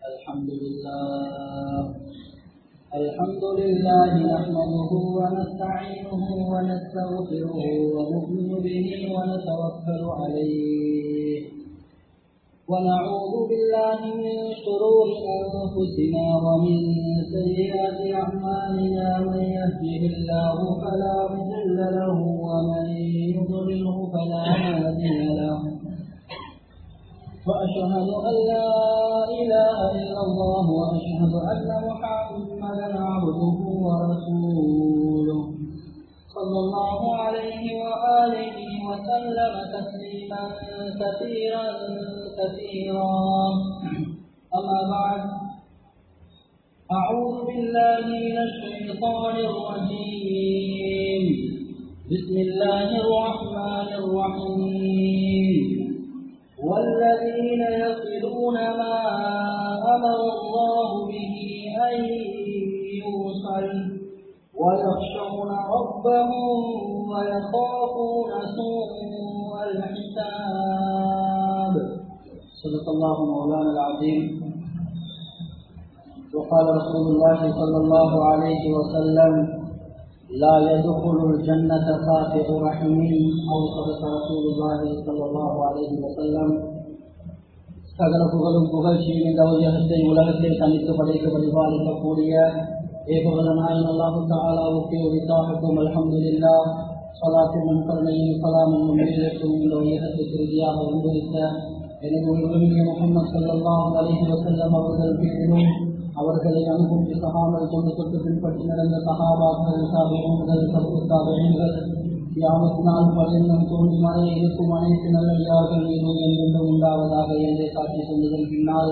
الحمد لله الحمد لله نحمده ونستعينه ونستغفره ونؤمن به ونتوكل عليه ونعوذ بالله من شرور أنفسنا ومن سيئات أعمالنا من يهده الله فلا مضل له ومن يضلله فلا هادي له وأشهد أن لا إله إلا الله وأشهد أن محمدا عبده ورسوله صلى الله عليه وآله وسلم تسليما كثيرا كثيرا أما بعد أعوذ بالله من الشيطان الرجيم بسم الله الرحمن الرحيم والذين يصلون ما أمر الله به أن يوصل ويخشون ربهم ويخافون سوء الحساب صدق الله مولانا العظيم وقال رسول الله صلى الله عليه وسلم لا يدخل الجنة فاتح رحم أو صدق رسول الله صلى الله عليه وسلم சகல புகழும் புகழ்ச்சியும் இந்த உலகத்தை உலகத்தை தனித்து படைத்து பரிபாலிக்கக்கூடிய ஏகவல நாயன் அல்லாஹு தாலாவுக்கு உரித்தாகட்டும் அலமதுல்லா சலாத்தின் முன்கருணையும் சலாமின் முன்னிலைக்கும் இந்த உலகத்தை இறுதியாக உருவரித்த எனது உரிமைய முகமது சல்லாஹ் அலிஹி வசல்லம் அவர்கள் பேரிலும் அவர்களை அனுபவித்து சகாமல் கொண்டு தொட்டு பின்பற்றி நடந்த சகாபாக்கள் சாபிகள் சபுத்தாபிகள் யாவத்தினால் பலனும் தோன்றி மழை இருக்கும் அனைத்து நல்லடியார்கள் மீதும் என்றென்றும் உண்டாவதாக என்றே காட்சி சொல்லுதல் பின்னால்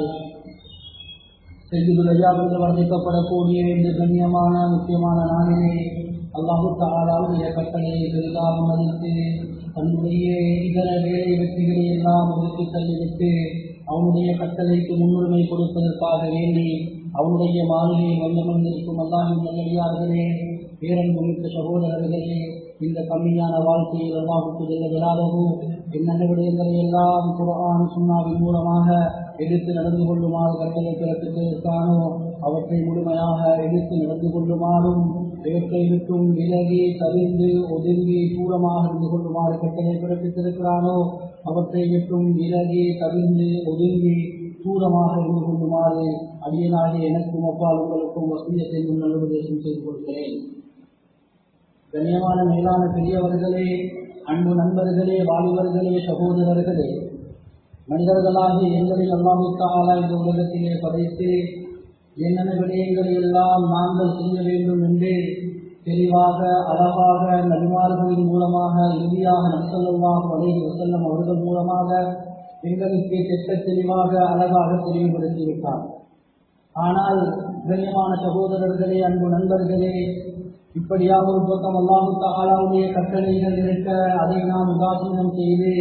செய்திகள் வர்ணிக்கப்படக்கூடிய இந்த கண்ணியமான முக்கியமான நாளிலே அல்லாஹு தாலாவுடைய கட்டளையை பெரிதாக மதித்து தன்னுடைய இதர வேலை வெற்றிகளை எல்லாம் ஒதுக்கி தள்ளிவிட்டு அவனுடைய கட்டளைக்கு முன்னுரிமை கொடுப்பதற்காக வேண்டி அவனுடைய மாளிகையை வந்தமர்ந்திருக்கும் அல்லாஹின் நல்லடியார்களே பேரன்புமிக்க சகோதரர்களே இந்த கம்மியான வாழ்க்கையில் அல்லாஹுக்கு செல்ல விடாதவோ என்னென்ன விடயங்களை எல்லாம் குரான் சுண்ணாவின் மூலமாக எடுத்து நடந்து கொள்ளுமாறு கட்டளை பிறப்பித்ததற்கானோ அவற்றை முழுமையாக எடுத்து நடந்து கொள்ளுமாறும் இவற்றை விட்டும் விலகி தவிர்ந்து ஒதுங்கி தூரமாக இருந்து கொள்ளுமாறு கட்டளை பிறப்பித்திருக்கிறானோ அவற்றை விட்டும் விலகி தவிர்ந்து ஒதுங்கி தூரமாக இருந்து கொள்ளுமாறு அடியனாக எனக்கும் அப்பால் உங்களுக்கும் வசதியத்தை நல்லுபதேசம் செய்து கொள்கிறேன் கண்ணியமான மேலான பெரியவர்களே அன்பு நண்பர்களே வாலிபர்களே சகோதரர்களே மனிதர்களாக எங்களை அல்லாமுக்காக இந்த உலகத்திலே படைத்து என்னென்ன விடயங்களை எல்லாம் நாங்கள் செய்ய வேண்டும் என்று தெளிவாக அழகாக நபிமார்களின் மூலமாக இறுதியாக நம்சல்லாஹ் வலைகி வசல்லம் அவர்கள் மூலமாக எங்களுக்கு திட்ட தெளிவாக அழகாக தெளிவுபடுத்தியிருக்கார் ஆனால் கண்ணியமான சகோதரர்களே அன்பு நண்பர்களே இப்படியாக ஒரு பக்கம் அல்லாஹு தாலாவுடைய கட்டளைகள் இருக்க அதை நாம் உதாசீனம் செய்து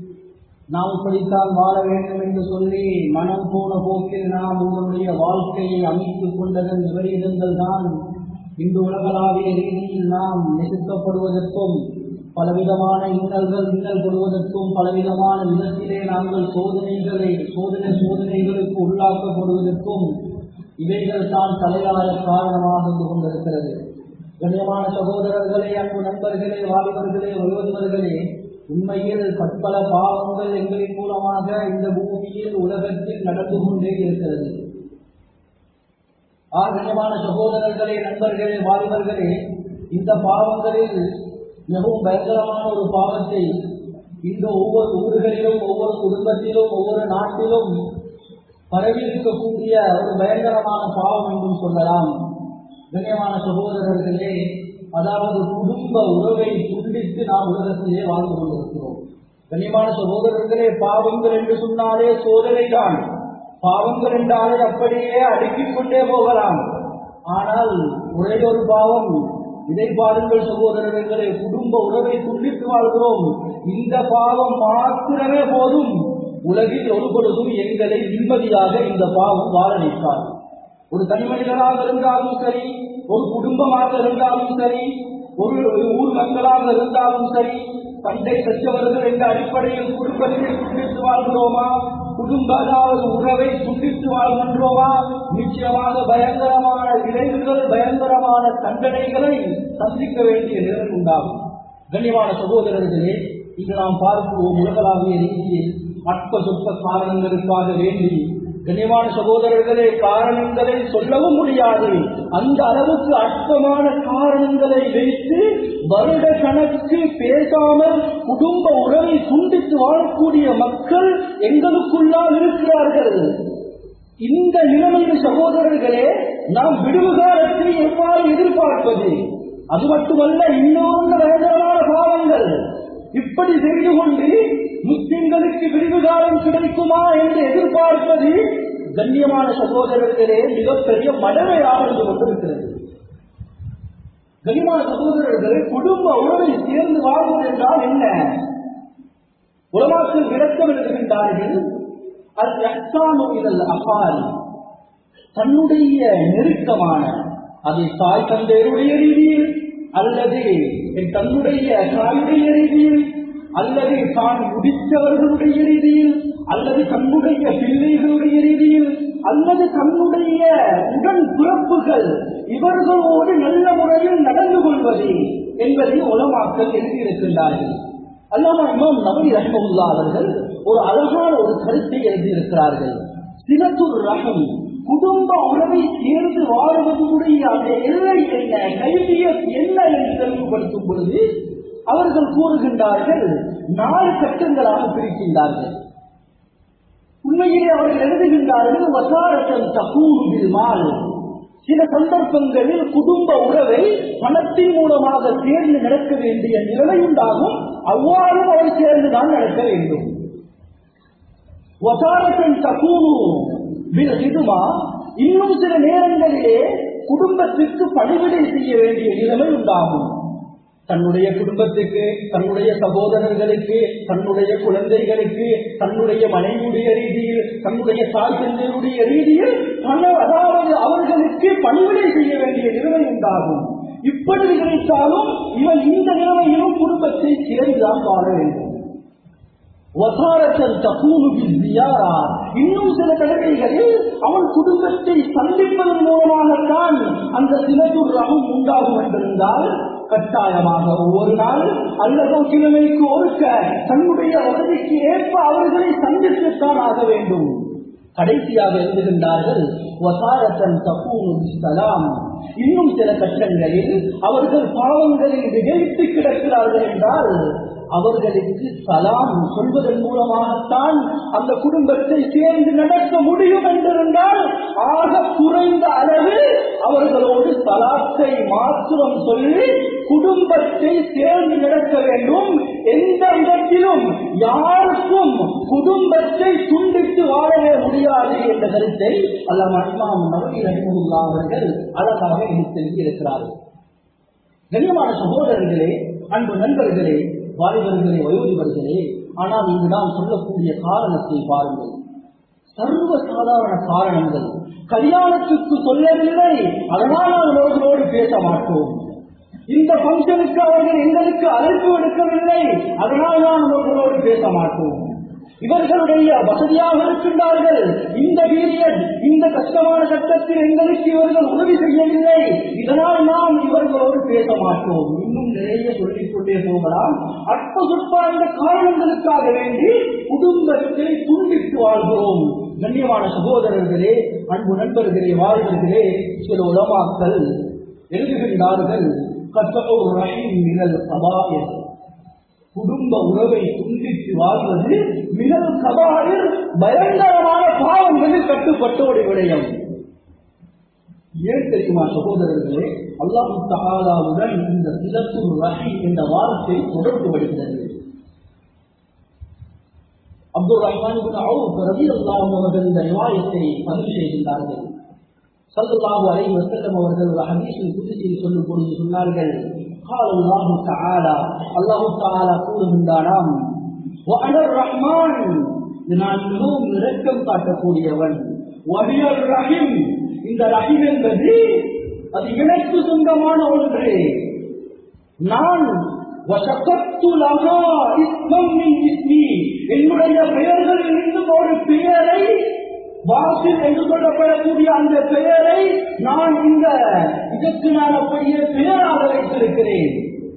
நாம் இப்படித்தான் வாழ வேண்டும் என்று சொல்லி மனம் போன போக்கில் நாம் உங்களுடைய வாழ்க்கையை அமைத்துக் கொண்டதன் விபரீதங்கள் தான் இன்று உலகளாவிய ரீதியில் நாம் நெருக்கப்படுவதற்கும் பலவிதமான இன்னல்கள் இன்னல் கொள்வதற்கும் பலவிதமான விதத்திலே நாங்கள் சோதனைகளை சோதனை சோதனைகளுக்கு உள்ளாக்கப்படுவதற்கும் இவைகள் தான் தலையாய காரணமாக இருந்து கொண்டிருக்கிறது கண்ணியமான சகோதரர்களே அன்பு நண்பர்களே வாலிபர்களே வயோதிபர்களே உண்மையில் பற்பல பாவங்கள் எங்களின் மூலமாக இந்த பூமியில் உலகத்தில் நடந்து கொண்டே இருக்கிறது ஆகமான சகோதரர்களே நண்பர்களே வாலிபர்களே இந்த பாவங்களில் மிகவும் பயங்கரமான ஒரு பாவத்தை இந்த ஒவ்வொரு ஊர்களிலும் ஒவ்வொரு குடும்பத்திலும் ஒவ்வொரு நாட்டிலும் பரவியிருக்கக்கூடிய ஒரு பயங்கரமான பாவம் என்றும் சொல்லலாம் கண்ணியமான சகோதரர்களே அதாவது குடும்ப உறவை துண்டித்து நாம் உலகத்திலே வாழ்ந்து கொண்டிருக்கிறோம் கண்ணியமான சகோதரர்களே பாவங்கள் என்று சொன்னாலே சோதனை தான் பாவங்கள் என்றாலே அப்படியே அடுக்கிக் கொண்டே போகலாம் ஆனால் ஒரே ஒரு பாவம் இதை பாருங்கள் சகோதரர்களே குடும்ப உறவை துண்டித்து வாழ்கிறோம் இந்த பாவம் மாத்திரமே போதும் உலகில் ஒரு பொழுதும் எங்களை நிம்மதியாக இந்த பாவம் வாழ நிற்காது ஒரு தனி மனிதராக இருந்தாலும் சரி ஒரு குடும்பமாக இருந்தாலும் சரி ஒரு ஊர் மக்களாக இருந்தாலும் சரி பண்டை பெற்றவர்கள் என்ற அடிப்படையில் குடும்பத்தை குடித்து வாழ்கிறோமா குடும்ப அதாவது உறவை துண்டித்து வாழ்கின்றோமா நிச்சயமாக பயங்கரமான விளைவுகள் பயங்கரமான தண்டனைகளை சந்திக்க வேண்டிய நிலை உண்டாகும் கண்ணியமான சகோதரர்களே இங்கு நாம் பார்க்கிறோம் உலகளாவிய ரீதியில் அற்ப சொற்ப காரணங்களுக்காக வேண்டி கண்ணியமான சகோதரர்களே காரணங்களை சொல்லவும் முடியாது அந்த அளவுக்கு அற்பமான காரணங்களை வைத்து வருட கணக்கு பேசாமல் குடும்ப உறவை துண்டித்து வாழக்கூடிய மக்கள் எங்களுக்குள்ளால் இருக்கிறார்கள் இந்த நிலைமையில் சகோதரர்களே நாம் விடுவுகாலத்தை எவ்வாறு எதிர்பார்ப்பது அது மட்டுமல்ல இன்னொரு பயங்கரமான பாவங்கள் இப்படி செய்து கொண்டு முஸ்லிம்களுக்கு விடுவுகாலம் கிடைக்குமா என்று எதிர்பார்ப்பது கண்ணியமான சகோதரர்களே மிகப்பெரிய மடமையாக இருந்து கொண்டிருக்கிறது கண்ணியமான சகோதரர்களே குடும்ப உறவை சேர்ந்து வாழ்வது என்றால் என்ன உலமாக்கள் விளக்கம் எழுதுகின்றார்கள் அது எக்ஸானோ இதழ் அபாரி தன்னுடைய நெருக்கமான அது தாய் தந்தையருடைய ரீதியில் அல்லது தன்னுடைய தாயுடைய ரீதியில் அல்லது தான் முடித்தவர்களுடைய ரீதியில் அல்லது தன்னுடைய பிள்ளைகளுடைய ரீதியில் அல்லது தன்னுடைய உடன் பிறப்புகள் இவர்களோடு நல்ல முறையில் நடந்து கொள்வது என்பதை உலமாக்கள் எழுதியிருக்கின்றார்கள் அல்லாமா இமாம் நபி ரஹமுல்லா அவர்கள் ஒரு அழகான ஒரு கருத்தை எழுதியிருக்கிறார்கள் சிலத்துர் ரகம் குடும்ப உறவை சேர்ந்து வாழ்வதனுடைய அந்த எல்லை என்ன கைவியத் என்ன என்று தெளிவுபடுத்தும் பொழுது அவர்கள் கூறுகின்றார்கள் நாலு கட்டங்களாக பிரிக்கின்றார்கள் உண்மையிலே அவர்கள் எழுதுகின்றார்கள் வசாரத்தன் தகூருவில் மால் சில சந்தர்ப்பங்களில் குடும்ப உறவை பணத்தின் மூலமாக சேர்ந்து நடக்க வேண்டிய நிலை உண்டாகும் அவ்வாறும் அவர் சேர்ந்துதான் நடக்க வேண்டும் வசாரத்தன் தகூரு இதுமா இன்னும் சில நேரங்களிலே குடும்பத்திற்கு பணிவிடை செய்ய வேண்டிய நிலைமை உண்டாகும் தன்னுடைய குடும்பத்துக்கு தன்னுடைய சகோதரர்களுக்கு தன்னுடைய குழந்தைகளுக்கு தன்னுடைய மனைவியுடைய ரீதியில் தன்னுடைய தாய் தந்தையுடைய ரீதியில் பல அதாவது அவர்களுக்கு பணிவிடை செய்ய வேண்டிய நிலைமை உண்டாகும் இப்படி நினைத்தாலும் இவன் இந்த நிலைமையிலும் குடும்பத்தை சேர்ந்துதான் வாழ வேண்டும் வசாரத்தல் தகூனு பிஸ்தியாரா இன்னும் சில தடவைகளில் அவன் குடும்பத்தை சந்திப்பதன் மூலமாகத்தான் அந்த சிலத்துர் ரகம் உண்டாகும் என்றிருந்தால் கட்டாயமாக ஒவ்வொரு நாள் அல்லது கிழமைக்கு ஒருக்க தன்னுடைய வசதிக்கு ஏற்ப அவர்களை சந்தித்துத்தான் ஆக வேண்டும் கடைசியாக எழுதுகின்றார்கள் வசாரத்தன் தப்பூனு சலாம் இன்னும் சில கட்டங்களில் அவர்கள் பாவங்களில் விகைத்து கிடக்கிறார்கள் என்றால் அவர்களுக்கு சலாம் சொல்வதன் மூலமாகத்தான் அந்த குடும்பத்தை சேர்ந்து நடக்க முடியும் என்றிருந்தால் ஆக குறைந்த அளவில் அவர்களோடு சலாத்தை மாத்திரம் சொல்லி குடும்பத்தை சேர்ந்து நடக்க வேண்டும் எந்த இடத்திலும் யாருக்கும் குடும்பத்தை துண்டித்து வாழவே முடியாது என்ற கருத்தை அல்லாம இமாம் நபி ரஹிமுல்லா அவர்கள் அழகாக எடுத்து இருக்கிறார்கள் கண்ணியமான சகோதரர்களே அன்பு நண்பர்களே வாலிபர்களே வயோதிபர்களே ஆனால் இங்கு நாம் சொல்லக்கூடிய காரணத்தை பாருங்கள் சர்வ சாதாரண காரணங்கள் கல்யாணத்துக்கு சொல்லவில்லை அதனால் நாம் அவர்களோடு பேச மாட்டோம் இந்த பங்கனுக்கு அவர்கள் எங்களுக்கு அழைப்பு எடுக்கவில்லை அதனால் நாம் அவர்களோடு பேச மாட்டோம் இவர்களுடைய வசதியாக இருக்கின்றார்கள் இந்த பீரியட் இந்த கஷ்டமான கட்டத்தில் எங்களுக்கு இவர்கள் உதவி செய்யவில்லை இதனால் நாம் இவர்களோடு பேச மாட்டோம் இன்னும் நிறைய சொல்லிக் கொண்டே போகலாம் அற்ப சொற்ப இந்த காரணங்களுக்காக வேண்டி குடும்பத்தை துண்டித்து வாழ்கிறோம் கண்ணியமான சகோதரர்களே அன்பு நண்பர்களே வாழ்வர்களே சில உலமாக்கள் எழுதுகின்றார்கள் கத்தோர் ரஹீம் மினல் சபாயர் குடும்ப உறவை துண்டித்து வாழ்வது மிக சபாயில் பயங்கரமான பாவங்களில் கட்டுப்பட்ட ஒரு விடயம் ஏன் தெரியுமா சகோதரர்களே அல்லாஹு தகாலாவுடன் இந்த சிலத்து ரஹி என்ற வார்த்தை தொடர்பு படுகிறது அப்துல் ரஹ்மான் ரவி அல்லாஹ் அவர்கள் இந்த நிவாயத்தை பதிவு செய்கின்றார்கள் சல்லல்லாஹு அலைஹி வஸல்லம் அவர்கள் ஒரு ஹதீஸில் குதிசியில் சொல்லும் பொழுது சொன்னார்கள் قال الله تعالى الله تعالى கூறுகின்றாராம் وأنا الرحمن நான் மிகவும் இரக்கம் காட்டக்கூடியவன் வடியல் ரஹிம் இந்த ரஹிம் என்பது அது எனக்கு சொந்தமான ஒன்று நான் என்னுடைய பெயர்களில் இருந்து ஒரு பெயரை வாசில் என்று சொல்லப்படக்கூடிய அந்த பெயரை நான் இந்த இதற்கு நான் அப்படியே பெயராக வைத்திருக்கிறேன்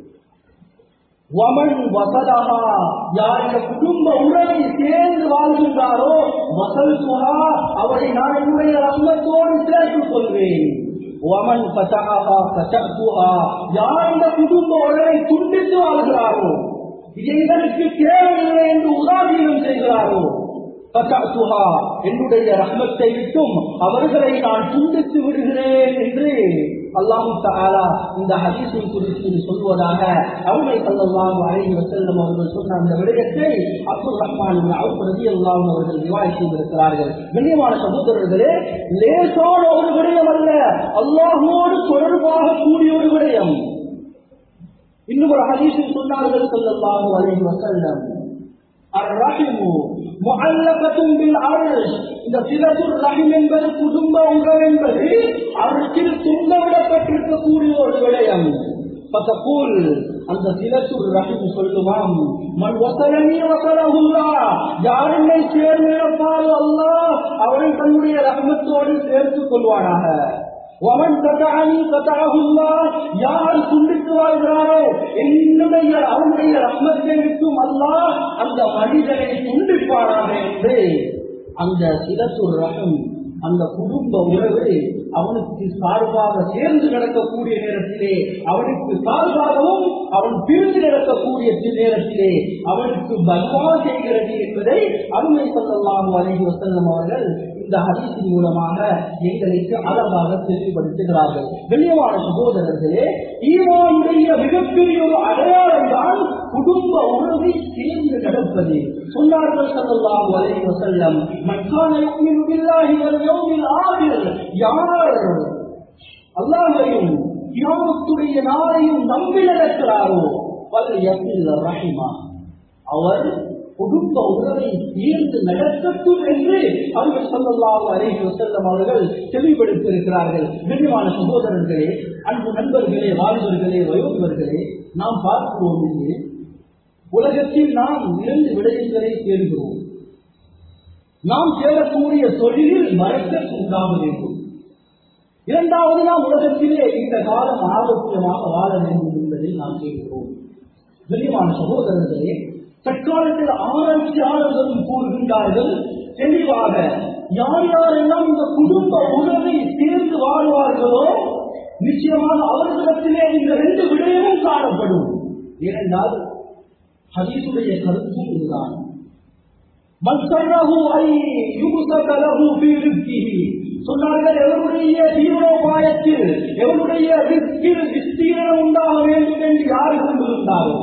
வமன் வசதகா யார் இந்த குடும்ப உறவை சேர்ந்து வாழ்கின்றாரோ வசல் சுகா அவரை நான் என்னுடைய ரத்னத்தோடு சேர்த்துக் கொள்வேன் வமன் பசகா பசகுஹா யார் இந்த குடும்ப உறவை துண்டித்து வாழ்கிறாரோ இது எங்களுக்கு தேவையில்லை என்று உதாசீனம் செய்கிறாரோ பசகுஹா என்னுடைய ரஹ்மத்தை விட்டும் அவர்களை நான் துண்டித்து விடுகிறேன் என்று அல்லாஹு தாலா இந்த ஹதீஸை குறித்து சொல்வதாக அருமை சல்லல்லாஹு அலைஹி வஸல்லம் அவர்கள் சொன்ன அந்த விடயத்தை அப்துல் ரஹ்மான் அவுப் ரலியல்லாஹு அவர்கள் ரிவாய் செய்திருக்கிறார்கள் கண்ணியமான சகோதரர்களே லேசான ஒரு விடயம் அல்ல அல்லாஹோடு தொடர்பாக கூடிய ஒரு விடயம் இன்னும் ஒரு ஹதீஸில் சொன்னார்கள் சல்லல்லாஹு அலைஹி வஸல்லம் அர்ரஹிமு முஅல்லகத்தும் பில் அர்ஷ் இந்த சிலத்துர் ரஹிம் என்பது குடும்ப உறவு என்பது அர்ஷில் துண்டவிடப்பட்டிருக்கக்கூடிய ஒரு விடயம் பத்தகூல் அந்த சிலத்துர் ரஹிம் சொல்லுவாம் மண் வசலனி வசலகுல்லா யார் என்னை சேர்ந்திருப்பாரோ அல்லாஹ் அவரை தன்னுடைய ரஹ்மத்தோடு சேர்த்துக் கொள்வானாக வமன் கதானி கதாகுல்லா யார் துண்டித்து வாழ்கிறாரோ என்னுடைய அவனுடைய ரத்னத்தை விட்டும் அல்லாஹ் அந்த மனிதனை துண்டிப்பாராக என்று அந்த சிலத்துர் ரகம் அந்த குடும்ப உறவு அவனுக்கு சார்பாக சேர்ந்து நடக்கக்கூடிய நேரத்திலே அவனுக்கு சார்பாகவும் அவன் பிரிந்து நடக்கக்கூடிய நேரத்திலே அவனுக்கு பல்வா செய்கிறது என்பதை அருமை சொல்லலாம் அலைஹி வசல்லம் அவர்கள் இந்த ஹதீஸின் மூலமாக எங்களுக்கு அழகாக தெளிவுபடுத்துகிறார்கள் வெளியமான சகோதரர்களே ஈமானுடைய மிகப்பெரிய ஒரு அடையாளம் தான் குடும்ப உறவை சேர்ந்து நடப்பது சொன்னார்கள் சல்லல்லாஹு அலைஹி வஸல்லம் மக்கான யுமினு பில்லாஹி வல் யௌமில் ஆகிர் யார் அல்லாஹ்வையும் கியாமத்துடைய நாளையும் நம்பி நடக்கிறாரோ பல் யஸில் ரஹிமா அவர் குடும்ப உறவை சேர்ந்து நடக்கட்டும் என்று அவர்கள் சொல்லலாம் அலைஹி வசல்லம் அவர்கள் தெளிவுபடுத்தியிருக்கிறார்கள் கண்ணியமான சகோதரர்களே அன்பு நண்பர்களே வாலிபர்களே வயோதிபர்களே நாம் பார்க்கிறோம் என்று உலகத்தில் நாம் இரண்டு விடயங்களை தேடுகிறோம் நாம் சேரக்கூடிய தொழிலில் மறக்க உண்டாக வேண்டும் இரண்டாவது நாம் உலகத்திலே இந்த காலம் ஆரோக்கியமாக வாழ வேண்டும் என்பதை நாம் செய்கிறோம் கண்ணியமான சகோதரர்களே தற்காலத்தில் ஆராய்ச்சியாளர்களும் கூறுகின்றார்கள் தெளிவாக யார் யாரெல்லாம் இந்த குடும்ப உறவை சேர்ந்து வாழ்வார்களோ நிச்சயமாக அவர்களிடத்திலே இந்த ரெண்டு விடயமும் காணப்படும் ஏனென்றால் ஹதீசுடைய கருத்தும் இதுதான் சொன்னார்கள் எவருடைய தீவிரோபாயத்தில் எவருடைய விஸ்தீரணம் உண்டாக வேண்டும் என்று யார் விரும்புகின்றாரோ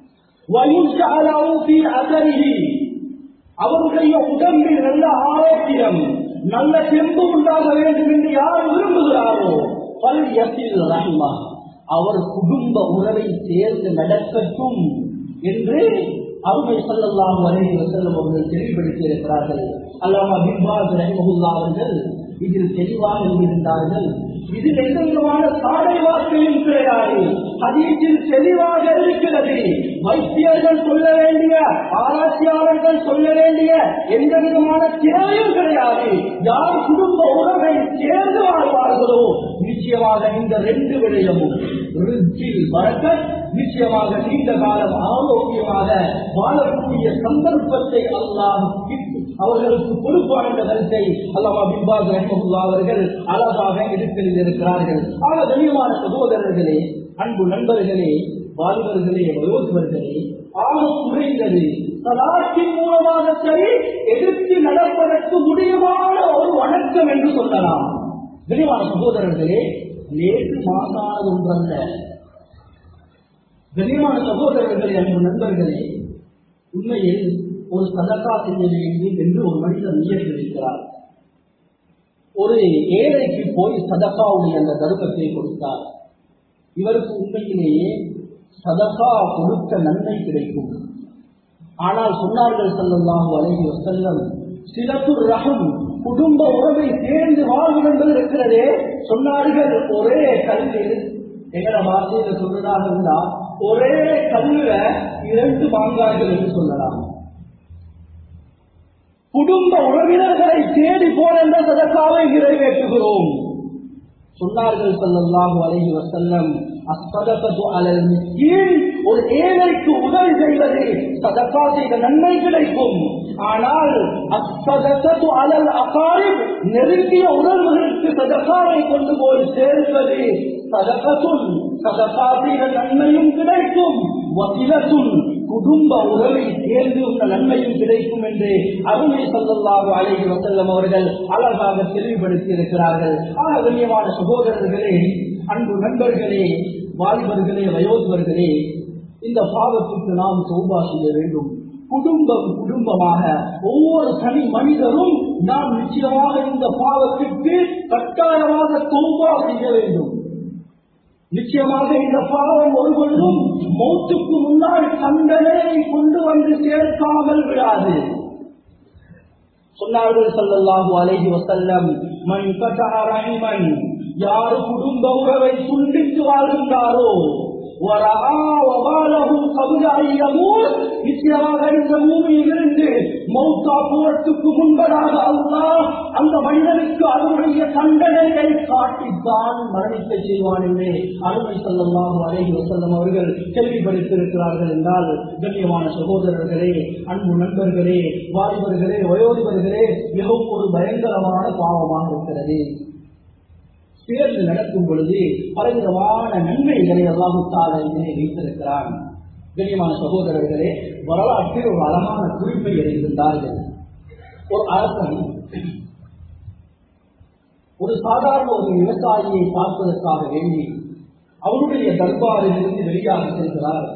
அவருடைய உடம்பில் நல்ல ஆரோக்கியம் நல்ல செம்பு உண்டாக வேண்டும் என்று யார் விரும்புகிறாரோ பல் யசில் ரஹ்மா அவர் குடும்ப உறவை சேர்ந்து நடக்கட்டும் என்று அருமை சொல்லலாம் வரைவி வசல்லம் அவர்கள் தெளிவுபடுத்தி இருக்கிறார்கள் அல்லாமா பின்பாஸ் ரஹிமகுல்லா அவர்கள் இதில் தெளிவாக எழுதியிருந்தார்கள் இதில் எந்த விதமான சாடை வார்த்தையும் கிடையாது ஹதீஸில் தெளிவாக இருக்கிறது வைத்தியர்கள் சொல்ல வேண்டிய ஆராய்ச்சியாளர்கள் சொல்ல வேண்டிய எந்த விதமான தேவையும் கிடையாது யார் குடும்ப உறவை சேர்ந்து வாழ்வார்களோ நிச்சயமாக இந்த ரெண்டு விடயமும் ரிஸ்கில் வரக்க நிச்சயமாக நீண்ட காலம் ஆரோக்கியமாக வாழக்கூடிய சந்தர்ப்பத்தை அல்லாஹ் அவர்களுக்கு கொடுப்பான என்ற கருத்தை அல்லாமா பின்பாஸ் ரஹமுல்லா அவர்கள் அழகாக எடுத்திருந்திருக்கிறார்கள் ஆக கண்ணியமான சகோதரர்களே அன்பு நண்பர்களே வாழ்வர்களே வயோதிபர்களே ஆக குறைந்தது சலாத்தின் மூலமாக சரி எதிர்த்து நடப்பதற்கு முடியுமான ஒரு வணக்கம் என்று சொல்லலாம் கண்ணியமான சகோதரர்களே நேற்று மாசானது ஒன்றல்ல கண்ணியமான சகோதரர்களே அன்பு நண்பர்களே உண்மையில் ஒரு சதக்கா செய்ய வேண்டும் என்று ஒரு மனிதர் நியமித்திருக்கிறார் ஒரு ஏழைக்கு போய் சதக்காவுடைய அந்த தர்மத்தை கொடுத்தார் இவருக்கு உண்மையிலேயே சதக்கா கொடுத்த நன்மை கிடைக்கும் ஆனால் சொன்னார்கள் செல்லலாம் வலைகி செல்லம் சிலப்பு ரகம் குடும்ப உறவை சேர்ந்து வாழ்வு என்பது இருக்கிறதே சொன்னார்கள் ஒரே கல்வியில் எங்கட வார்த்தையில சொல்றதாக இருந்தா ஒரே கல்லுல இரண்டு மாங்காய்கள் என்று சொல்லலாம் குடும்ப உறவினர்களை தேடி போன என்ற சதக்காவை நிறைவேற்றுகிறோம் சொன்னார்கள் ஸல்லல்லாஹு அலைஹி வஸல்லம் அஸ்ஸதகத்து அலல் மிஸ்கீன் ஒரு ஏழைக்கு உதவி செய்வது சதகா செய்த நன்மை கிடைக்கும் ஆனால் அஸ்ஸதகத்து அலல் அகாரிப் நெருங்கிய உறவுகளுக்கு சதகாவை கொண்டு போய் சேர்ப்பது சதகத்துன் சதகா செய்த நன்மையும் கிடைக்கும் வசிலத்துன் குடும்ப உறவை சேர்ந்து உள்ள நன்மையும் கிடைக்கும் என்று அருமை சொல்லல்லாக அழகி வசல்லம் அவர்கள் அழகாக தெளிவுபடுத்தி இருக்கிறார்கள் ஆக கண்ணியமான சகோதரர்களே அன்பு நண்பர்களே வாலிபர்களே வயோதிபர்களே இந்த பாவத்துக்கு நாம் சௌபா செய்ய வேண்டும் குடும்பம் குடும்பமாக ஒவ்வொரு தனி மனிதரும் நாம் நிச்சயமாக இந்த பாவத்திற்கு கட்டாயமாக தௌபா செய்ய வேண்டும் நிச்சயமாக இந்த பாவம் ஒருவரும் மௌத்துக்கு முன்னால் தண்டனையை கொண்டு வந்து சேர்க்காமல் விடாது சொன்னார்கள் ஸல்லல்லாஹு அலைஹி வஸல்லம் மன் கதா ரஹிமன் யார் குடும்ப உறவை துண்டித்து வாழ்கின்றாரோ வரஆ வபாலஹு கபுல அன் யமூத் நிச்சயமாக இந்த பூமியிலிருந்து மௌத்தா போவதற்கு முன்பதாக அல்லாஹ் அந்த மனிதனுக்கு அதனுடைய தண்டனையை காட்டித்தான் மரணிக்க செய்வான் என்று அருமை ஸல்லல்லாஹு அலைஹி வஸல்லம் அவர்கள் கேள்விப்படுத்தியிருக்கிறார்கள் என்றால் கண்ணியமான சகோதரர்களே அன்பு நண்பர்களே வாலிபர்களே வயோதிபர்களே மிகவும் ஒரு பயங்கரமான பாவமாக இருக்கிறது சேர்ந்து நடக்கும் பொழுது பலவிதமான நன்மைகளை அல்லாஹுத்தால இதனை வைத்திருக்கிறான் கண்ணியமான சகோதரர்களே வரலாற்றில் ஒரு அழகான குறிப்பை எழுதியிருந்தார்கள் ஒரு அரசன் ஒரு சாதாரண ஒரு விவசாயியை பார்ப்பதற்காக வேண்டி அவருடைய தர்பாரிலிருந்து வெளியாக செல்கிறார்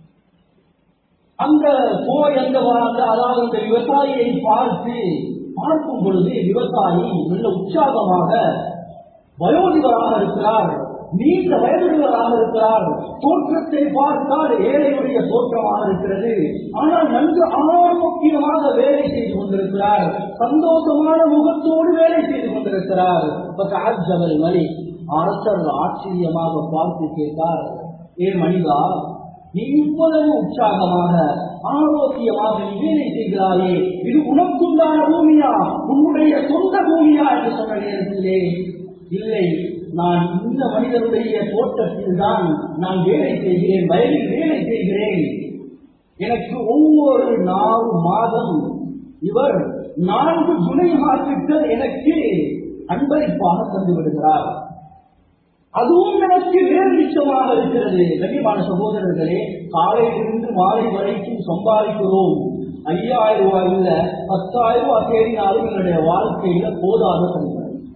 அந்த போய் அந்த அந்த அதாவது அந்த விவசாயியை பார்த்து பார்க்கும் பொழுது விவசாயி நல்ல உற்சாகமாக வயோதிபராக இருக்கிறார் நீண்ட வயதுள்ளவராக இருக்கிறார் தோற்றத்தை பார்த்தால் ஏழையுடைய தோற்றமாக இருக்கிறது ஆனால் நன்கு ஆரோக்கியமாக வேலை செய்து கொண்டிருக்கிறார் சந்தோஷமான முகத்தோடு வேலை செய்து கொண்டிருக்கிறார் அஜவல் மலி அரசர் ஆச்சரியமாக பார்த்து கேட்டார் ஏ மனிதா நீ இவ்வளவு உற்சாகமாக ஆரோக்கியமாக நீ வேலை செய்கிறாயே இது உனக்குண்டான பூமியா உன்னுடைய சொந்த பூமியா என்று சொன்ன நேரத்திலே இல்லை நான் இந்த மனிதனுடைய தோட்டத்தில் தான் நான் வேலை செய்கிறேன் வயலில் வேலை செய்கிறேன் எனக்கு ஒவ்வொரு நாலு மாதம் இவர் நான்கு துணை மாற்றுக்கள் எனக்கு அன்பளிப்பாக தந்து விடுகிறார் அதுவும் எனக்கு வேறு நிச்சயமாக இருக்கிறது கண்ணியமான சகோதரர்களே காலையிலிருந்து மாலை வரைக்கும் சம்பாதிக்கிறோம் ஐயாயிரம் ரூபாய் இல்ல பத்தாயிரம் ரூபாய் தேடினாலும் எங்களுடைய வாழ்க்கையில போதாத தன்மை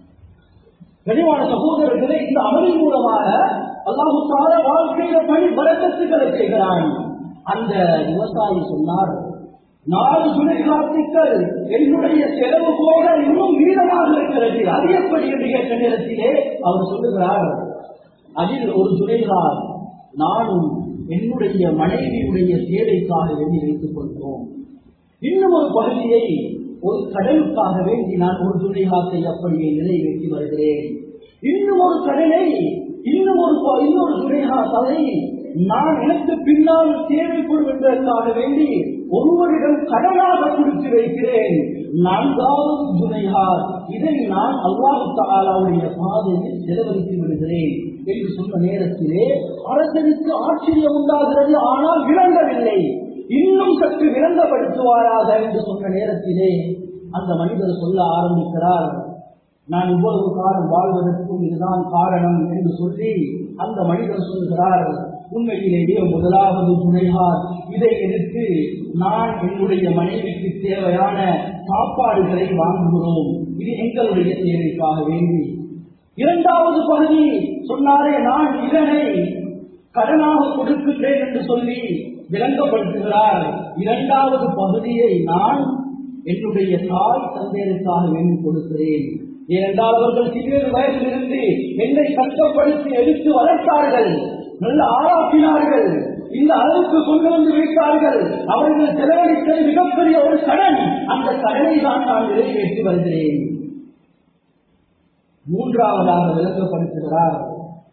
கனிவான சகோதரர்களே இந்த அமலின் மூலமாக அல்லாஹு தால வாழ்க்கையில பணி பரக்கத்துக்களை செய்கிறான் அந்த விவசாயி சொன்னார் நாலு துணை காப்பிக்கள் என்னுடைய செலவு போக இன்னும் மீதமாக இருக்கிறது அது எப்படி என்று கேட்ட நேரத்திலே அவர் சொல்லுகிறார் அதில் ஒரு துணைகார் நானும் என்னுடைய மனைவியுடைய சேவைக்காக வேண்டி வைத்துக் கொள்கிறோம் இன்னும் ஒரு பகுதியை ஒரு கடலுக்காக வேண்டி நான் ஒரு துணைகாத்தை அப்படியே நிறைவேற்றி வருகிறேன் இன்னும் ஒரு கடலை இன்னும் ஒரு ப- இன்னொரு துணைகாத்தை நான் எனக்கு பின்னால் தேவைப்படும் என்பதற்காக வேண்டி ஒருவரிடம் கடனாக கொடுத்து வைக்கிறேன் நான்காவது துணையார் இதை நான் அல்லாஹு தாலாவுடைய பாதையில் செலவழித்து விடுகிறேன் என்று சொன்ன நேரத்திலே அரசனுக்கு ஆச்சரியம் உண்டாகிறது ஆனால் விளங்கவில்லை இன்னும் சற்று விளங்கப்படுத்துவாராக என்று சொன்ன நேரத்திலே அந்த மனிதர் சொல்ல ஆரம்பிக்கிறார் நான் இவ்வளவு காலம் வாழ்வதற்கும் இதுதான் காரணம் என்று சொல்லி அந்த மனிதர் சொல்கிறார் உண்மையிலேயே முதலாவது துணையார் இதை எடுத்து நான் என்னுடைய மனைவிக்கு தேவையான சாப்பாடுகளை வாங்குகிறோம் இது எங்களுடைய தேவைக்காக வேண்டி இரண்டாவது பகுதி சொன்னாரே நான் இதனை கடனாக கொடுக்கின்றேன் என்று சொல்லி விளங்கப்படுத்துகிறார் இரண்டாவது பகுதியை நான் என்னுடைய தாய் தந்தையருக்காக வேண்டி கொடுக்கிறேன் ஏனென்றால் அவர்கள் சிறிய வயதிலிருந்து என்னை கஷ்டப்படுத்தி எடுத்து வளர்த்தார்கள் நல்ல ஆராய்ச்சினார்கள் இந்த அளவுக்கு கொண்டு வந்து வைத்தார்கள் அவர்கள் செலவழித்தது மிகப்பெரிய ஒரு கடன் அந்த கடனை தான் நான் நிறைவேற்றி வருகிறேன் மூன்றாவதாக விளக்கப்படுத்துகிறார்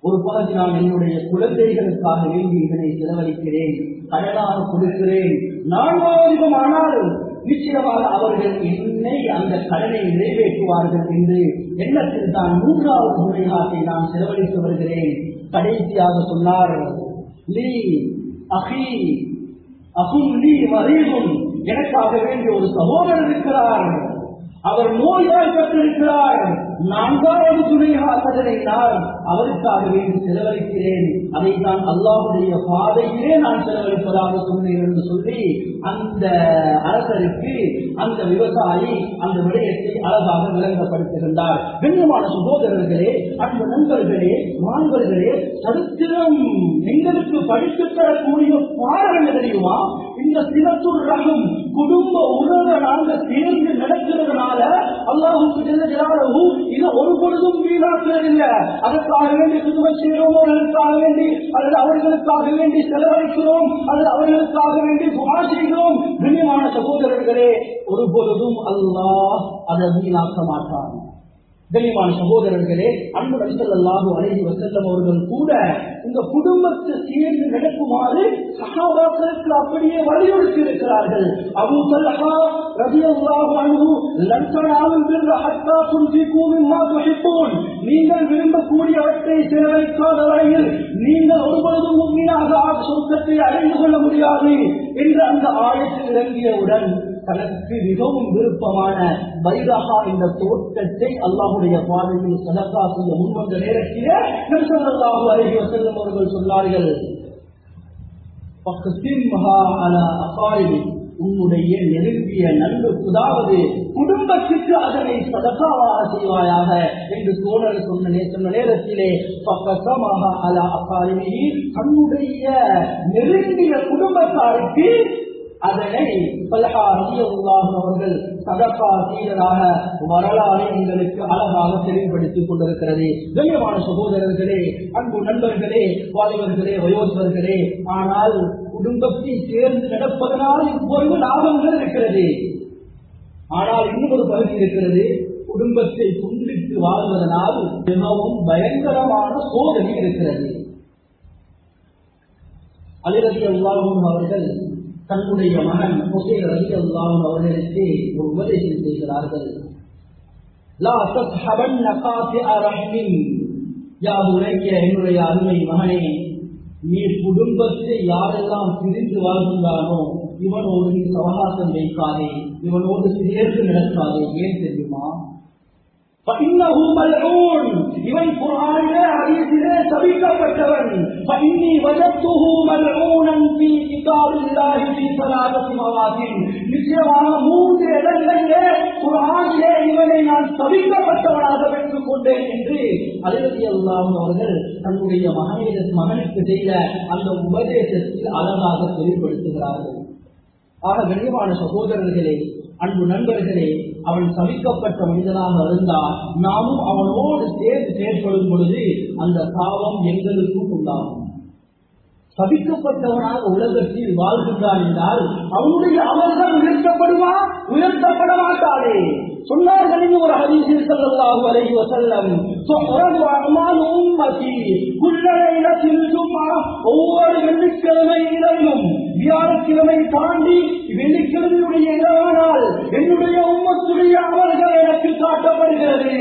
ஒரு பகுதி நான் என்னுடைய குழந்தைகளுக்காக வேண்டி இதனை செலவழிக்கிறேன் கடனாக கொடுக்கிறேன் நான்காவது ஆனால் நிச்சயமாக அவர்கள் என்னை அந்த கடனை நிறைவேற்றுவார்கள் என்று எண்ணத்தில் தான் மூன்றாவது முறையாக நான் செலவழித்து வருகிறேன் கடைசியாக சொன்னார் லீ அகி அகும் லீ மறைவும் எனக்காக வேண்டிய ஒரு சகோதரர் இருக்கிறார் அவர் நோய்வாய்ப்பட்டிருக்கிறார் நான்காவது துணையாக அதனை நான் அவருக்காக வேண்டி செலவழிக்கிறேன் அதை நான் அல்லாஹுடைய பாதையிலே நான் செலவழிப்பதாக சொன்னேன் என்று சொல்லி அந்த அரசருக்கு அந்த விவசாயி அந்த விடயத்தை அழகாக விளங்கப்படுத்துகின்றார் கண்ணியமான சகோதரர்களே அன்பு நண்பர்களே மாணவர்களே சரித்திரம் எங்களுக்கு படித்துத் தரக்கூடிய பாடம் என்ன தெரியுமா இந்த சினத்துள் ரகம் குடும்ப உறவை நாங்கள் சேர்ந்து நடக்கிறதுனால அல்லாஹுக்கு செல்ல ஜலாலஹு இதை ஒரு பொழுதும் வீணாக்குறதில்லை அதற்காக வேண்டி குடும்ப செய்கிறோம் அவர்களுக்காக வேண்டி அல்லது அவர்களுக்காக வேண்டி செலவழிக்கிறோம் அல்லது அவர்களுக்காக வேண்டி துவா செய்கிறோம் கண்ணியமான சகோதரர்களே ஒரு பொழுதும் அல்லாஹ் அதை வீணாக்க மாட்டான் கண்ணியமான சகோதரர்களே அன்பு நபிசல்லாஹு அலைஹி வசல்லம் அவர்கள் கூட இந்த குடும்பத்தை சேர்ந்து நடக்குமாறு சகாபாக்களுக்கு அப்படியே வலியுறுத்தி இருக்கிறார்கள் அபு தல்ஹா ரலியல்லாஹு அன்ஹு லன் தனாலுல் பிர்ர ஹத்தா துன்ஃபிகு மிம்மா துஹிப்பூன் நீங்கள் விரும்பக்கூடியவற்றை செலவழிக்காத வரையில் நீங்கள் ஒருபொழுதும் முக்மீனாக சொர்க்கத்தை அடைந்து கொள்ள முடியாது என்று அந்த ஆயத்தில் இறங்கியவுடன் தனக்கு மிகவும் விருப்பமான பைரஹா என்ற தோட்டத்தை அல்லாஹுடைய பாதையில் சதக்கா செய்ய முன்வந்த நேரத்திலே நபிசல்லாஹு அலைஹி வஸல்லம் அவர்கள் சொன்னார்கள் பக்கத்தின்மஹா அலா அகாரிபி உன்னுடைய நெருங்கிய நண்புக்குதாவது குடும்பத்துக்கு அதனை சதக்காவாக செய்வாயாக என்று தோழர் சொன்ன நே- சொன்ன நேரத்திலே பக்கமாக அல அகாரிபி தன்னுடைய நெருங்கிய குடும்பத்தாருக்கு அதனை பல்ஹா ரலியல்லாஹு அவர்கள் சதகா செய்ததாக வரலாறு எங்களுக்கு அழகாக தெளிவுபடுத்திக் கொண்டிருக்கிறது கண்ணியமான சகோதரர்களே அன்பு நண்பர்களே வாலிபர்களே வயோதிபர்களே ஆனால் குடும்பத்தை சேர்ந்து நடப்பதனால் இப்பொழுது லாபங்கள் இருக்கிறது ஆனால் இன்னும் ஒரு பகுதி இருக்கிறது குடும்பத்தை துண்டித்து வாழ்வதனால் மிகவும் பயங்கரமான சோதனை இருக்கிறது அலிரதி அல்லாஹும் அவர்கள் தன்னுடைய மகன் ஹுசைன் ரலி அல்லாஹும் அவர்களுக்கு ஒரு உபதேசம் செய்கிறார்கள் லா தஸ்ஹபன்ன காஃபிஅ ரஹ்மின் யா புனைய என்னுடைய அருமை மகனே நீ குடும்பத்தை யாரெல்லாம் பிரிந்து வாழ்கின்றானோ இவனோடு நீ சவகாசம் வைக்காதே இவனோடு சேர்ந்து நடக்காதே ஏன் தெரியுமா فإنه ملعون இவன் குர்ஆனிலே ஹதீஸிலே சபிக்கப்பட்டவன் فإني وجدته ملعونا في كتاب الله في ثلاثة مواطن நிச்சயமாக மூன்று இடங்களிலே குர்ஆனிலே இவனை நான் சபிக்கப்பட்டவனாக பெற்றுக் கொண்டேன் என்று அலிரதி அல்லாஹ் அவர்கள் தன்னுடைய மகனிட மகனுக்கு செய்த அந்த உபதேசத்தில் அழகாக தெளிவுபடுத்துகிறார்கள் ஆக கண்ணியமான சகோதரர்களே அன்பு நண்பர்களே அவன் சபிக்கப்பட்ட மனிதனாக இருந்தால் நாமும் அவனோடு சேர்ந்து செயற்படும் பொழுது அந்த பாவம் எங்களுக்கும் உண்டாகும் சபிக்கப்பட்டவனாக உலகத்தில் வாழ்கின்றான் என்றால் அவனுடைய அமல்கள் உயர்த்தப்படுமா உயர்த்தப்பட மாட்டாதே சொன்னார்கள் இன்னும் ஒரு ஹதீஸில் ஸல்லல்லாஹு அலைஹி வஸல்லம் துஹரது அமால் உம்மதி குல்ல லைலத்தில் ஜும்ஆ ஒவ்வொரு வெள்ளிக்கிழமை இரவிலும் வியாழக்கிழமை தாண்டி வெள்ளிக்கிழமையுடைய இரவானால் என்னுடைய உம்மத்துடைய அமல்கள் எனக்கு காட்டப்படுகிறது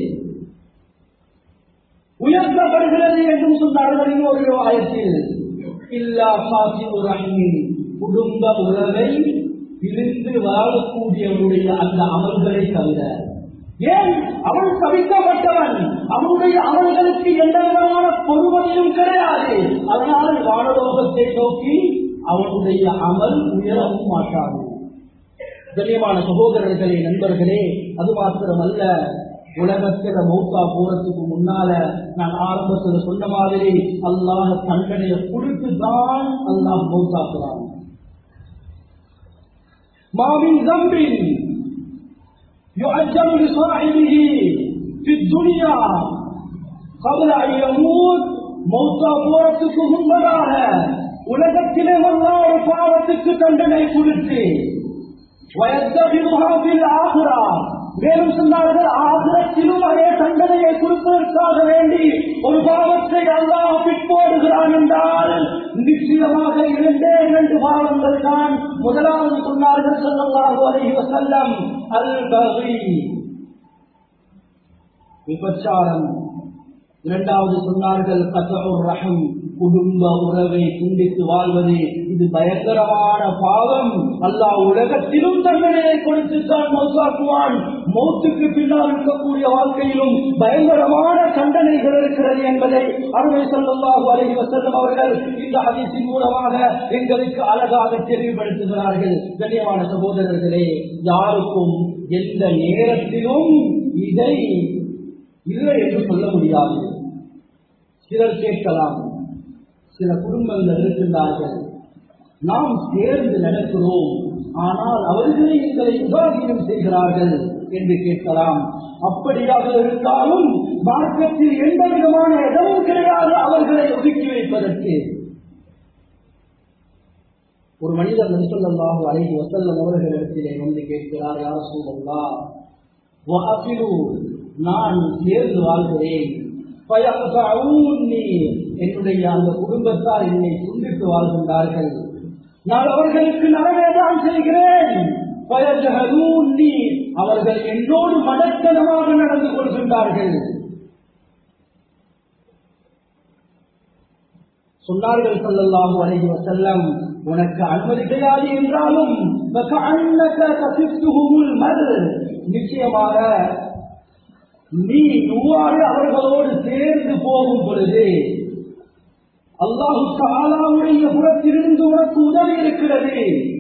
உயர்த்தப்படுகிறது என்றும் சொன்னார்கள் இன்னொரு ஆயத்தில் இல்லா சாதி ரஹ்மின் குடும்ப உறவை பிரிந்து வாழக்கூடியவருடைய அந்த அமல்களை தவிர ஏன் அவன் சபிக்கப்பட்டவன் அவனுடைய அமல்களுக்கு எந்த விதமான பொறுமையும் கிடையாது அதனால் வானலோகத்தை நோக்கி அவனுடைய அமல் உயரவும் மாட்டாது கண்ணியமான சகோதரர்களே நண்பர்களே அது மாத்திரமல்ல உலகத்துல மௌத்தா போறதுக்கு முன்னால நான் ஆரம்பத்துல சொன்ன மாதிரி அல்லாஹ் தண்டனையை கொடுத்து தான் அல்லாஹ் மௌத்தாக்குறான் மாவின் தம்பின் يعجل لصاحبه في الدنيا قبل أن يموت மௌத்தா போறதுக்கு முன்பதாக உலகத்திலே வந்த ஒரு பாவத்துக்கு தண்டனை கொடுத்து வயத்தபிமுகா பில் ஆகுரா மேலும் சொன்னார்கள் ஆகுரத்திலும் அதே தண்டனையை கொடுப்பதற்காக வேண்டி ஒரு பாவத்தை அல்லாஹ் பிற்போடுகிறான் என்றால் நிச்சயமாக இரண்டே இரண்டு பாவங்கள் தான் முதலாவது சொன்னார்கள் ஸல்லல்லாஹு அலைஹி வஸல்லம் அல் பகி விபச்சாரம் இரண்டாவது சொன்னார்கள் கதவுர் ரஹம் குடும்ப உறவை துண்டித்து வாழ்வது இது பயங்கரமான பாவம் அல்லாஹ் உலகத்திலும் தண்டனையை கொடுத்துத்தான் மௌசாக்குவான் மௌத்துக்கு பின்னால் இருக்கக்கூடிய வாழ்க்கையிலும் பயங்கரமான தண்டனைகள் இருக்கிறது என்பதை அருமை சொல்லல்லாஹு அலைஹி வஸல்லம் அவர்கள் இந்த ஹதீஸின் மூலமாக எங்களுக்கு அழகாக தெளிவுபடுத்துகிறார்கள் கண்ணியமான சகோதரர்களே யாருக்கும் எந்த நேரத்திலும் இதை இல்லை என்று சொல்ல முடியாது சிலர் கேட்கலாம் சில குடும்பங்கள் இருக்கின்றார்கள் நாம் சேர்ந்து நடக்கிறோம் ஆனால் அவர்களே எங்களை உதாசீனம் செய்கிறார்கள் என்று கேட்கலாம் அப்படியாக இருந்தாலும் மார்க்கத்தில் எந்த விதமான இடமும் கிடையாது அவர்களை ஒதுக்கி வைப்பதற்கு ஒரு மனிதர் நபிசல்லாஹு அலைஹி வசல்லம் அவர்களிடத்திலே வந்து கேட்கிறார் யார் சூழல்லா நான் சேர்ந்து வாழ்கிறேன் பயப்பூன்னி என்னுடைய அந்த குடும்பத்தார் என்னை துண்டித்து வாழ்கின்றார்கள் நான் அவர்களுக்கு நரவேதான் செய்கிறேன் பயஜகூன்னி அவர்கள் என்னோடு மடத்தனமாக நடந்து கொள்கின்றார்கள் சொன்னார்கள் சொல்லல்லாஹு அலைஹி வஸல்லம் உனக்கு அனுமதி கிடையாது என்றாலும் நிச்சயமாக நீ இவ்வாறு அவர்களோடு சேர்ந்து போகும் பொழுது அல்லாஹு தாலாவுடைய புறத்திலிருந்து உனக்கு உதவி இருக்கிறது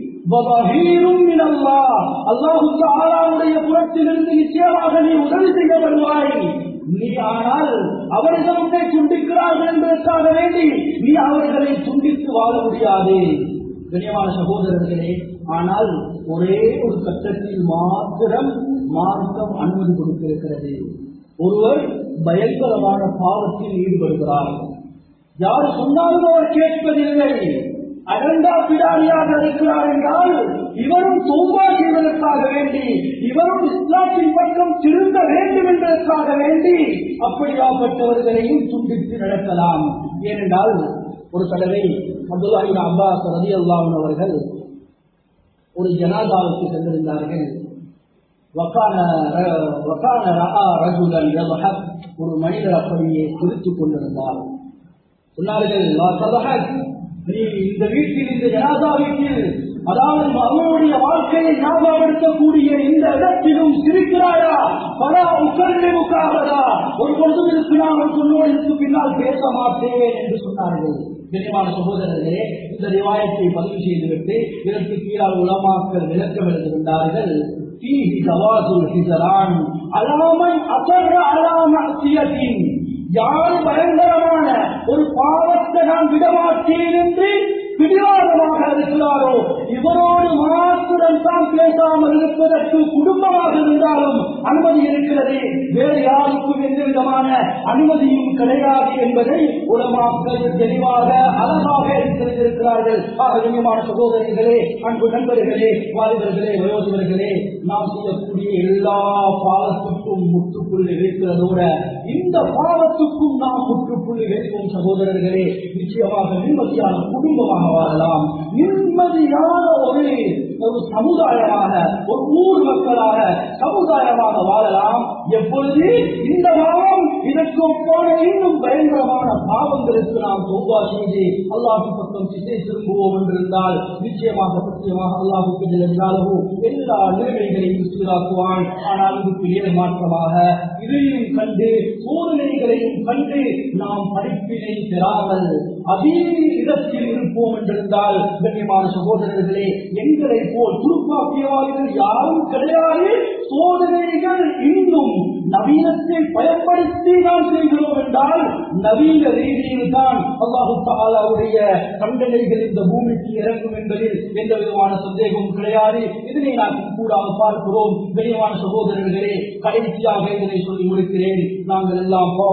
அல்லாஹு தாலாவுடைய புறத்திலிருந்து நிச்சயமாக நீ உதவி செய்யப்படுவாய் நீ ஆனால் அவர்கள் உன்னை துண்டிக்கிறார்கள் என்பதற்காக வேண்டி நீ அவர்களை துண்டித்து வாழ முடியாது கண்ணியமான சகோதரர்களே ஆனால் ஒரே ஒரு கட்டத்தில் மாத்திரம் மார்க்கம் அனுமதி கொடுத்திருக்கிறது ஒருவர் பயங்கரமான பாவத்தில் ஈடுபடுகிறார் யார் சொன்னாலும் அவர் கேட்பதில்லை அடங்கா பிடாரியாக இருக்கிறார் என்றால் இவரும் தூவா செய்வதற்காக வேண்டி இவரும் இஸ்லாத்தின் பக்கம் திருந்த வேண்டும் என்பதற்காக வேண்டி அப்படியாப்பட்டவர்களையும் துண்டித்து நடக்கலாம் ஏனென்றால் ஒரு தடவை அப்துல்லாஹின் அப்பாஸ் ரதி அல்லாஹன் அவர்கள் ஒரு ஜனாதாவுக்கு சென்றிருந்தார்கள் ஒரு மனிதர் அப்படியே குறித்துக் கொண்டிருந்தார் சொன்னார்கள் நீ இந்த வீட்டில் இந்த ஜனாதா வீட்டில் அதாவது அவனுடைய வாழ்க்கையை ஞாபகப்படுத்தக்கூடிய இந்த இடத்திலும் சிரிக்கிறாயா பல உக்கல்லிமுக்காகதா ஒரு பொழுதும் இருக்கு நான் உன்னோடு இருக்கு பின்னால் பேச மாட்டேன் என்று சொன்னார்கள் கண்ணியமான சகோதரர்களே இந்த ரிவாயத்தை பதிவு செய்துவிட்டு இதற்கு கீழால் உலமாக்கள் விளக்கம் எழுதியிருந்தார்கள் فيه جواز الحجران على من أصر على معصية யார் பயங்கரமான ஒரு பாவத்தை நான் விடமாட்டேன் என்று பிடிவாதமாக இருக்கிறாரோ இவரோடு மாத்திரம் தான் பேசாமல் இருப்பதற்கு குடும்பமாக இருந்தாலும் அனுமதி இருக்கிறது வேறு யாருக்கும் எந்த விதமான அனுமதியும் கிடையாது என்பதை உலமாக்கள் தெளிவாக அழகாக தெரிந்திருக்கிறார்கள் ஆகமான சகோதரிகளே அன்பு நண்பர்களே வாலிபர்களே வயோதிபர்களே நாம் செய்யக்கூடிய எல்லா பாவத்துக்கும் முற்றுப்புள்ளி வைக்கிறதோட இந்த பாவத்துக்கும் நாம் முற்றுப்புள்ளி வைக்கும் சகோதரர்களே நிச்சயமாக நிம்மதியான குடும்பமாக வாழலாம் நிம்மதியான ஒரு ஒரு சமுதாயமாக ஒரு ஊர் மக்களாக சமுதாயமாக வாழலாம் எப்பொழுது இந்த பாவம் இதற்கு ஒப்பான இன்னும் பயங்கரமான பாவங்களுக்கு நாம் தௌபா செய்து அல்லாஹு பக்கம் திசை திரும்புவோம் என்றிருந்தால் நிச்சயமாக சத்தியமாக அல்லாஹுக்கு ஜெல்லாலவோ எல்லா நிலைமைகளையும் சீராக்குவான் ஆனால் இதுக்கு நேர் மாற்றமாக இதையும் கண்டு சோதனைகளையும் கண்டு நாம் படிப்பினை பெறாமல் அதே இடத்தில் இருப்போம் என்றிருந்தால் கண்ணியமான சகோதரர்களே எங்களை போல் துருப்பாக்கியவார்கள் யாரும் கிடையாது சோதனைகள் இன்னும் நவீனத்தை பயன்படுத்தி நாம் செய்கிறோம் என்றால் நவீன ரீதியில் தான் அல்லாஹு தாலாவுடைய கண்டனைகள் இந்த பூமிக்கு இறங்கும் என்பதில் எந்த விதமான சந்தேகமும் கிடையாது இதனை நாம் கூடாக பார்க்கிறோம் கண்ணியமான சகோதரர்களே கடைசியாக இதனை சொல்லி முடிக்கிறேன் நாங்கள் எல்லாம் பாவ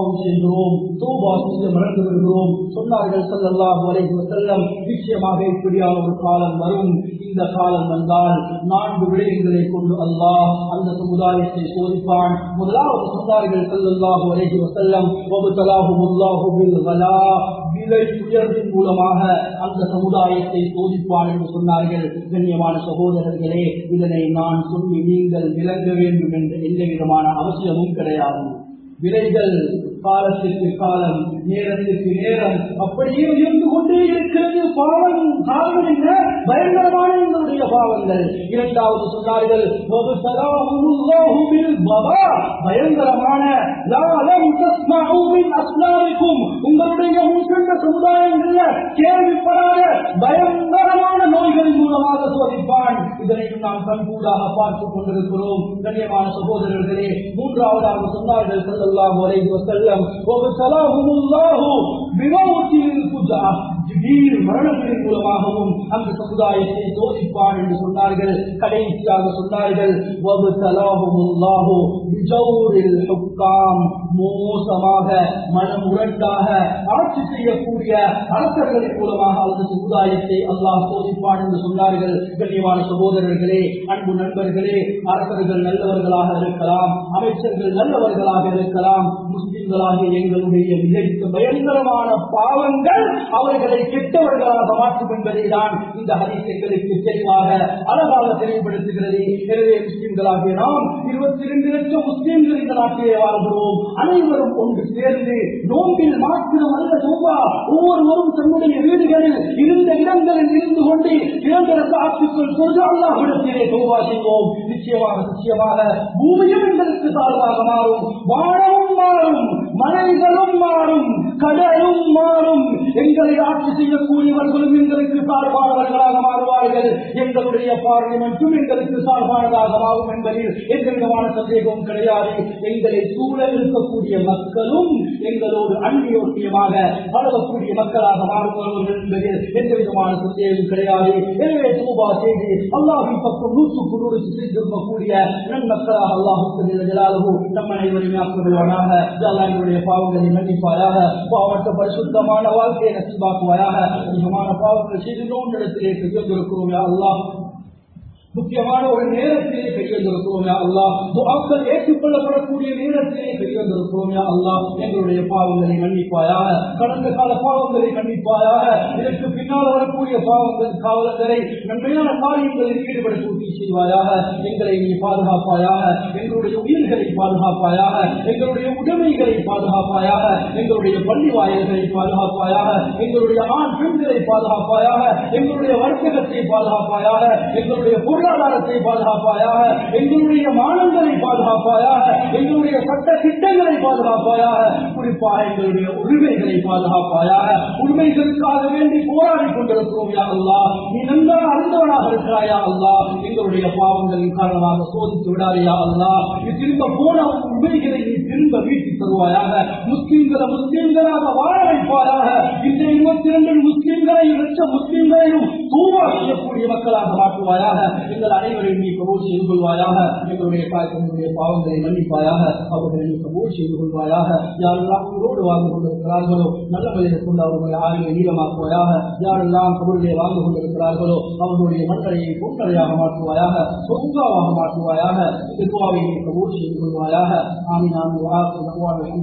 பாவம் செய்கிறோம் தூபா செய்ய மறந்து விடுகிறோம் சொன்னார்கள் ஸல்லல்லாஹு அலைஹி வஸல்லம் நிச்சயமாக இப்படியான ஒரு காலம் வரும் இந்த காலம் வந்தால் நான்கு விடயங்களை கொண்டு அல்லாஹ் அந்த சமுதாயத்தை சோதிப்பான் முதலாவது சொன்னார்கள் ஸல்லல்லாஹு அலைஹி வஸல்லம் வபதலாஹுமுல்லாஹு பில் கலா விலை உயர்வின் மூலமாக அந்த சமுதாயத்தை சோதிப்பான் என்று சொன்னார்கள் கண்ணியமான சகோதரர்களே இதனை நான் சொல்லி நீங்கள் விளங்க வேண்டும் என்ற எந்த விதமான அவசியமும் கிடையாது விலைகள் காலத்திற்கு காலம் நேரத்திற்கு நேரம் அப்படியே உயர்ந்து கொண்டே இருக்கிறது பாவம் காரணம் என்ன பயங்கரமான எங்களுடைய பாவங்கள் இரண்டாவது சொன்னார்கள் "வபுத்தலாஹுமுல்லாஹு பில் பபா", பயங்கரமான "லா லம் தஸ்மஉ மின் அஸ்லாமிக்கும்", உங்களுடைய முன்சென்ற சமுதாயங்கள்ல கேள்விப்படாத பயங்கரமான நோய்களின் மூலமாக சோதிப்பான் இதனையும் நாம் கண்கூடாக பார்த்துக் கொண்டிருக்கிறோம் கண்ணியமான சகோதரர்களே மூன்றாவதாக சொன்னார்கள் ஸல்லல்லாஹு அலைஹி வஸல்லம் "வபுத்தலாஹுமுல்லாஹு பிமௌத்தில் ஃபுஜா", திடீர் மரணத்தின் மூலமாகவும் அந்த சமுதாயத்தை சோதிப்பான் என்று சொன்னார்கள் கடைசியாக சொன்னார்கள் "வபுத்தலாஹுமுல்லாஹு பிஜௌரில் ஹுக்காம்", மோசமாக மனமுரட்டாக ஆட்சி செய்யக்கூடிய அரசர்களின் மூலமாக அந்த சமுதாயத்தை அல்லாஹ் சோதிப்பான் என்று சொன்னார்கள் கண்ணியமான சகோதரர்களே அன்பு நண்பர்களே அரசர்கள் நல்லவர்களாக இருக்கலாம் அமைச்சர்கள் நல்லவர்களாக இருக்கலாம் முஸ்லிம்களாகிய எங்களுடைய மிக பயங்கரமான பாவங்கள் அவர்களை கெட்டவர்களாக மாற்றும் என்பதை தான் இந்த ஹதீஸ் எங்களுக்கு தெளிவாக அழகாக தெளிவுபடுத்துகிறது எனவே முஸ்லிம்களாகிய நாம் இருபத்தி இரண்டு லட்சம் முஸ்லிம்கள் இந்த நாட்டிலே வாழ்கிறோம் அனைவரும் ஒன்று சேர்ந்து நோம்பில் மாத்திரம் அல்ல நோம்பா ஒவ்வொருவரும் தன்னுடைய வீடுகளில் இருந்த இடங்களில் இருந்து கொண்டு இரண்டு ஆட்சிக்குள் சொல்ல அல்லாஹிடத்திலே தோபா செய்வோம் நிச்சயமாக நிச்சயமாக பூமியும் எங்களுக்கு தாழ்வாக மாறும் வானமும் மாறும் மலைகளும் மாறும் கடலும் மாறும் எங்களை ஆட்சி செய்யக்கூடியவர்களும் எங்களுக்கு சார்பானவர்களாக மாறுவார்கள் எங்களுடைய பார்லிமெண்ட்டும் எங்களுக்கு சார்பானதாக மாறும் என்பதில் எந்த விதமான சந்தேகமும் கிடையாது எங்களை சூழ இருக்கக்கூடிய மக்களும் எங்களோடு அந்நியோக்கியமாக பழகக்கூடிய மக்களாக மாறுவார்கள் என்பதில் எந்த விதமான சந்தேகமும் கிடையாது எனவே தூபா செய்து அல்லாஹின் பக்கம் நூற்றுக்கு நூறு செய்திருக்கக்கூடிய நன்மக்களாக அல்லாஹுக்கு ஜலாலுகு நம் அனைவரையும் ஆக்குவதற்காக என்னுடைய பாவங்களை மன்னிப்பாயாக பாவற்ற பரிசுத்தமான வாழ்க்கையை நசிபாக்குவாயாக அதிகமான பாவங்கள் செய்து நோண்டிடத்திலே கையொந்திருக்கிறோம் அல்லாஹ் முக்கியமான ஒரு நேரத்திலே கையெழுந்திருக்கிறோம் யா அல்லாஹ் துஆக்கள் ஏற்றுக்கொள்ளப்படக்கூடிய நேரத்திலே கையெழுந்திருக்கிறோம் யா அல்லாஹ் எங்களுடைய பாவங்களை மன்னிப்பாயாக கடந்த கால பாவங்களை மன்னிப்பாயாக இதற்கு பின்னால் வரக்கூடிய பாவங்கள் காவலங்களை நன்மையான காரியங்களில் ஈடுபடுத்தி உறுதி செய்வாயாக எங்களை நீ பாதுகாப்பாயாக எங்களுடைய உயிர்களை பாதுகாப்பாயாக எங்களுடைய உடைமைகளை பாதுகாப்பாயாக எங்களுடைய பள்ளி வாயல்களை பாதுகாப்பாயாக எங்களுடைய ஆண் பெண்களை பாதுகாப்பாயாக எங்களுடைய வர்த்தகத்தை பாதுகாப்பாயாக எங்களுடைய பொருளாதாரத்தை பாதுகாப்பாயாக எங்களுடைய மானங்களை பாதுகாப்பாயாக எங்களுடைய சட்ட திட்டங்களை பாதுகாப்பாயாக குறிப்பாக எங்களுடைய உரிமைகளை பாதுகாப்பாயாக உரிமைகளுக்காக வேண்டி போராடி கொண்டிருக்கிறோம் யா அல்லா நீ நன்றாக அறிந்தவனாக இருக்கிறாயா அல்லா எங்களுடைய பாவங்களின் காரணமாக சோதித்து விடாதையா அல்லா நீ திரும்ப போன உரிமைகளை நீ திரும்ப வீட்டி தருவாயாக முஸ்லிம்களை முஸ்லிம்களாக வாழ வைப்பாயாக இந்த இருபத்தி இரண்டு முஸ்லிம்களை லட்ச முஸ்லிம்களையும் தூவா செய்யக்கூடிய மக்களாக மாற்றுவாயாக எங்கள் அனைவரையும் நீ கபூல் செய்து கொள்வாயாக எங்களுடைய தாய்களுடைய பாவங்களை மன்னிப்பாயாக அவர்களை நீ கபூல் செய்து கொள்வாயாக யாரெல்லாம் உயிரோடு வாழ்ந்து கொண்டிருக்கிறார்களோ நல்ல மனிதர் கொண்டு அவர்களை ஆளுமை நீளமாக்குவாயாக யாரெல்லாம் கபூரிலே வாழ்ந்து கொண்டிருக்கிறார்களோ அவர்களுடைய மண்களையை பொங்கலையாக மாற்றுவாயாக சொர்க்காவாக மாற்றுவாயாக இந்த துவாவை நீ கபூல் செய்து கொள்வாயாக ஆமீன் ஆமீன்